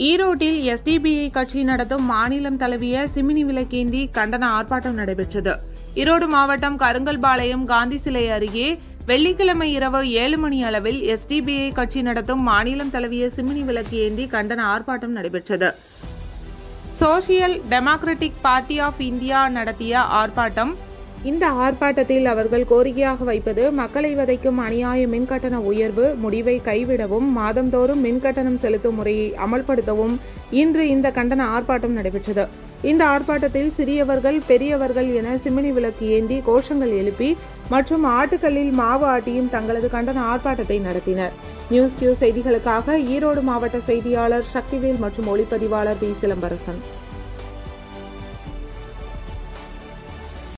ஈரோட்டில் எஸ்டிபிஐ கட்சி நடத்தும் மாநிலம் தழுவிய சிமினி விலக்கேந்தி கண்டன ஆர்ப்பாட்டம் நடைபெற்றது ஈரோடு மாவட்டம் கருங்கல்பாளையம் காந்தி சிலை அருகே வெள்ளிக்கிழமை இரவு ஏழு மணி அளவில் எஸ்டிபிஐ கட்சி நடத்தும் மாநிலம் தழுவிய சிமினி விளக்கு ஏந்தி கண்டன ஆர்ப்பாட்டம் நடைபெற்றது social democratic party of India நடத்திய ஆர்ப்பாட்டம் இந்த ஆர்ப்பாட்டத்தில் அவர்கள் கோரிக்கையாக வைப்பது மக்களை வதைக்கும் அநியாய மின்கட்டண உயர்வு முடிவை கைவிடவும் மாதந்தோறும் மின்கட்டணம் செலுத்தும் முறையை அமல்படுத்தவும் இன்று இந்த கண்டன ஆர்ப்பாட்டம் நடைபெற்றது இந்த ஆர்ப்பாட்டத்தில் சிறியவர்கள் பெரியவர்கள் என சிமினி விளக்கு ஏந்தி கோஷங்கள் எழுப்பி மற்றும் ஆட்டுக்கல்லில் மாவு ஆட்டியும் தங்களது கண்டன ஆர்ப்பாட்டத்தை நடத்தினர் நியூஸ் கியூ செய்திகளுக்காக ஈரோடு மாவட்ட செய்தியாளர் சக்திவேல் மற்றும் ஒளிப்பதிவாளர் பி சிலம்பரசன்